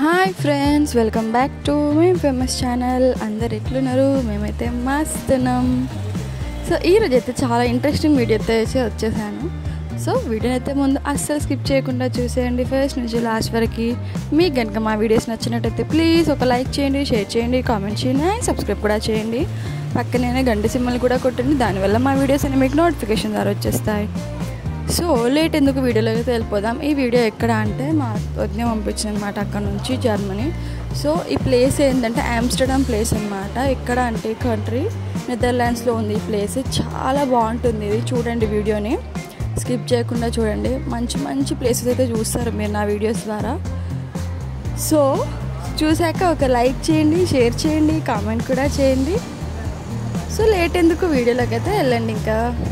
hi friends welcome back to మేము famous channel అందరు ఎట్లున్నారు మేమైతే మస్తున్నాం సో ఈరోజు అయితే చాలా ఇంట్రెస్టింగ్ వీడియో అయితే వచ్చేసాను సో వీడియోని అయితే ముందు అస్సలు స్కిప్ చేయకుండా చూసేయండి ఫస్ట్ నుంచి లాస్ట్ వరకు మీకు కనుక మా వీడియోస్ నచ్చినట్టయితే ప్లీజ్ ఒక లైక్ చేయండి షేర్ చేయండి కామెంట్ చేయండి అండ్ సబ్స్క్రైబ్ కూడా చేయండి పక్కనే గంట సిమ్మలు కూడా కొట్టండి దానివల్ల మా వీడియోస్ అన్ని మీకు నోటిఫికేషన్ ద్వారా వచ్చేస్తాయి సో లేట్ ఎందుకు వీడియోలోకి వెళ్ళిపోదాం ఈ వీడియో ఎక్కడ అంటే మా వదిన పంపించింది అనమాట అక్కడ నుంచి జర్మనీ సో ఈ ప్లేస్ ఏంటంటే ఆమ్స్టర్డామ్ ప్లేస్ అనమాట ఎక్కడ అంటే కంట్రీ నెదర్లాండ్స్లో ఉంది ఈ ప్లేస్ చాలా బాగుంటుంది ఇది చూడండి వీడియోని స్కిప్ చేయకుండా చూడండి మంచి మంచి ప్లేసెస్ అయితే చూస్తారు మీరు నా వీడియోస్ ద్వారా సో చూశాక ఒక లైక్ చేయండి షేర్ చేయండి కామెంట్ కూడా చేయండి సో లేట్ ఎందుకు వీడియోలోకి అయితే వెళ్ళండి ఇంకా